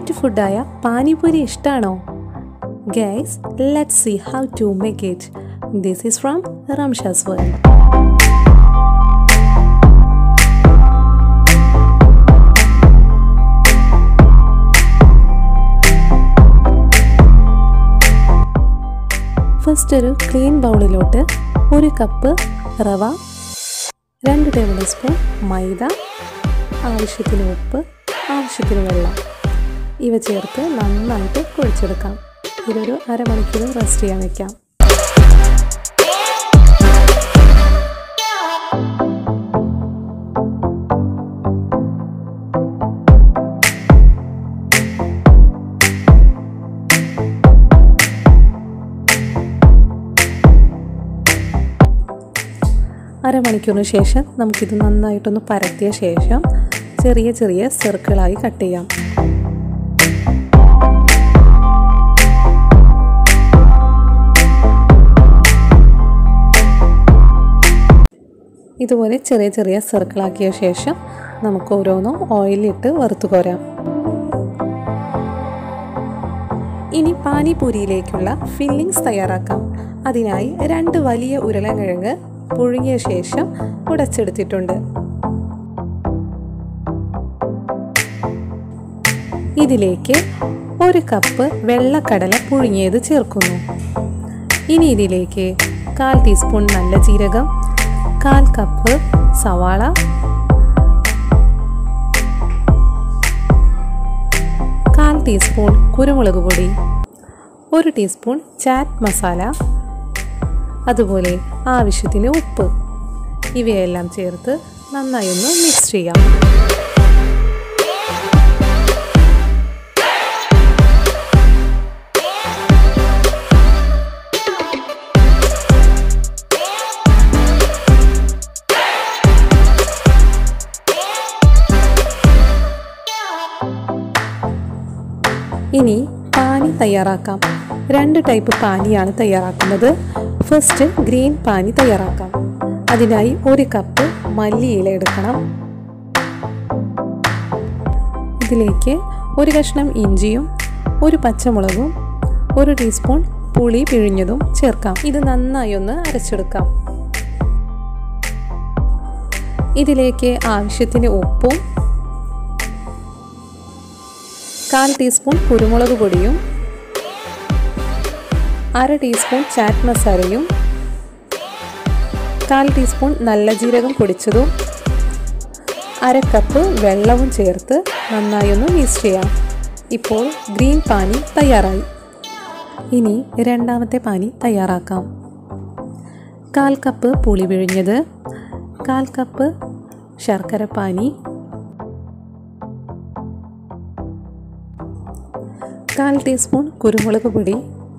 street ഫുഡായ പാനിപൂരി ഇഷ്ടമാണോ guys let see how to make it this is from Ramsha's world first ഒരു clean ബൗളിലോട്ട് ഒരു കപ്പ് റവ രണ്ട് ടേബിൾ സ്പൂൺ മൈദ ആവശ്യത്തിന് ഉപ്പ് ആവശ്യത്തിന് വെള്ളം ഇവ ചേർത്ത് നന്നായിട്ട് കുഴിച്ചെടുക്കാം ഇതൊരു അരമണിക്കൂർ റെസ്റ്റ് ചെയ്യാൻ വെക്കാം അരമണിക്കൂറിന് ശേഷം നമുക്കിത് നന്നായിട്ടൊന്ന് പരത്തിയ ശേഷം ചെറിയ ചെറിയ സർക്കിളായി കട്ട് ചെയ്യാം ഇതുപോലെ ചെറിയ ചെറിയ സർക്കിളാക്കിയ ശേഷം നമുക്ക് ഓരോന്നും ഓയിലിട്ട് വറുത്തു കോരാം ഇനി പാനിപൂരിയിലേക്കുള്ള ഫില്ലിങ്സ് തയ്യാറാക്കാം അതിനായി രണ്ട് വലിയ ഉരുളക്കിഴങ്ങ് പുഴുങ്ങിയ ശേഷം ഉടച്ചെടുത്തിട്ടുണ്ട് ഇതിലേക്ക് ഒരു കപ്പ് വെള്ളക്കടല പുഴുങ്ങിയത് ചേർക്കുന്നു ഇനി ഇതിലേക്ക് കാൽ ടീസ്പൂൺ നല്ല ജീരകം കാൽ കപ്പ് സവാള കാൽ ടീസ്പൂൺ കുരുമുളക് പൊടി ഒരു ടീസ്പൂൺ ചാറ്റ് മസാല അതുപോലെ ആവശ്യത്തിന് ഉപ്പ് ഇവയെല്ലാം ചേർത്ത് നന്നായി ഒന്ന് മിക്സ് ചെയ്യാം ഇനി പാനി തയ്യാറാക്കാം രണ്ട് ടൈപ്പ് പാനിയാണ് തയ്യാറാക്കുന്നത് ഫസ്റ്റ് ഗ്രീൻ പാനി തയ്യാറാക്കാം അതിനായി ഒരു കപ്പ് മല്ലിയില എടുക്കണം ഇതിലേക്ക് ഒരു കഷ്ണം ഇഞ്ചിയും ഒരു പച്ചമുളകും ഒരു ടീസ്പൂൺ പുളി പിഴിഞ്ഞതും ചേർക്കാം ഇത് നന്നായി ഒന്ന് അരച്ചെടുക്കാം ഇതിലേക്ക് ആവശ്യത്തിന് ഉപ്പും കാൽ ടീസ്പൂൺ കുരുമുളക് പൊടിയും അര ടീസ്പൂൺ ചാറ്റ് മസാലയും കാൽ ടീസ്പൂൺ നല്ല ജീരകം പൊടിച്ചതും അര കപ്പ് വെള്ളവും ചേർത്ത് നന്നായി ഒന്ന് മിക്സ് ചെയ്യാം ഇപ്പോൾ ഗ്രീൻ പാനി തയ്യാറായി ഇനി രണ്ടാമത്തെ പാനി തയ്യാറാക്കാം കാൽ കപ്പ് പുളി പിഴിഞ്ഞത് കാൽ കപ്പ് ശർക്കര പാനി കാൽ ടീസ്പൂൺ കുരുമുളക് പൊടി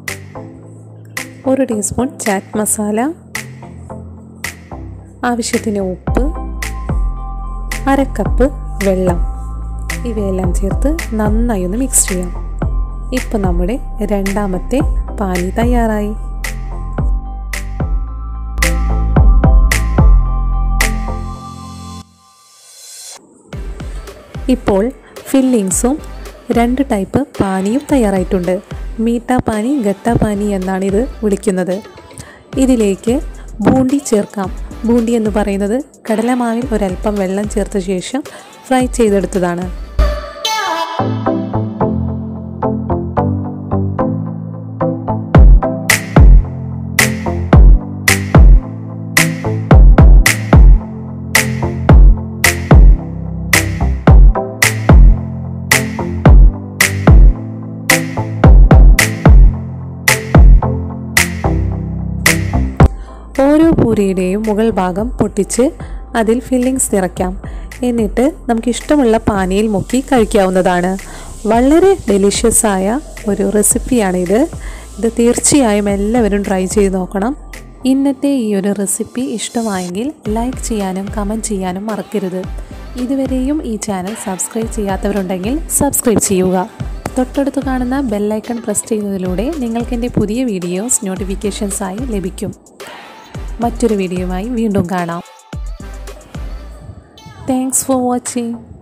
ഒരു ടീസ്പൂൺ ചാറ്റ് മസാല ആവശ്യത്തിന് ഉപ്പ് അര കപ്പ് വെള്ളം ഇവയെല്ലാം ചേർത്ത് നന്നായി ഒന്ന് മിക്സ് ചെയ്യാം ഇപ്പം നമ്മുടെ രണ്ടാമത്തെ പാനി തയ്യാറായി ഇപ്പോൾ ഫില്ലിങ്സും രണ്ട് ടൈപ്പ് പാനിയും തയ്യാറായിട്ടുണ്ട് മീട്ട പാനി ഗട്ട പാനി എന്നാണ് ഇത് വിളിക്കുന്നത് ഇതിലേക്ക് ബൂണ്ടി ചേർക്കാം ബൂണ്ടി എന്ന് പറയുന്നത് കടലമാവിൽ ഒരല്പം വെള്ളം ചേർത്ത ശേഷം ഫ്രൈ ചെയ്തെടുത്തതാണ് ഓരോ പൂരിയുടെയും മുകൾ ഭാഗം പൊട്ടിച്ച് അതിൽ ഫില്ലിങ്സ് നിറയ്ക്കാം എന്നിട്ട് നമുക്ക് ഇഷ്ടമുള്ള പാനിയിൽ മുക്കി കഴിക്കാവുന്നതാണ് വളരെ ഡെലിഷ്യസ് ആയ ഒരു റെസിപ്പിയാണിത് ഇത് തീർച്ചയായും എല്ലാവരും ട്രൈ ചെയ്ത് നോക്കണം ഇന്നത്തെ ഈ ഒരു റെസിപ്പി ഇഷ്ടമായെങ്കിൽ ലൈക്ക് ചെയ്യാനും കമൻറ്റ് ചെയ്യാനും മറക്കരുത് ഇതുവരെയും ഈ ചാനൽ സബ്സ്ക്രൈബ് ചെയ്യാത്തവരുണ്ടെങ്കിൽ സബ്സ്ക്രൈബ് ചെയ്യുക തൊട്ടടുത്ത് കാണുന്ന ബെല്ലൈക്കൺ പ്രസ് ചെയ്യുന്നതിലൂടെ നിങ്ങൾക്ക് എൻ്റെ പുതിയ വീഡിയോസ് നോട്ടിഫിക്കേഷൻസായി ലഭിക്കും മറ്റൊരു വീഡിയോയുമായി വീണ്ടും കാണാം താങ്ക്സ് ഫോർ വാച്ചിങ്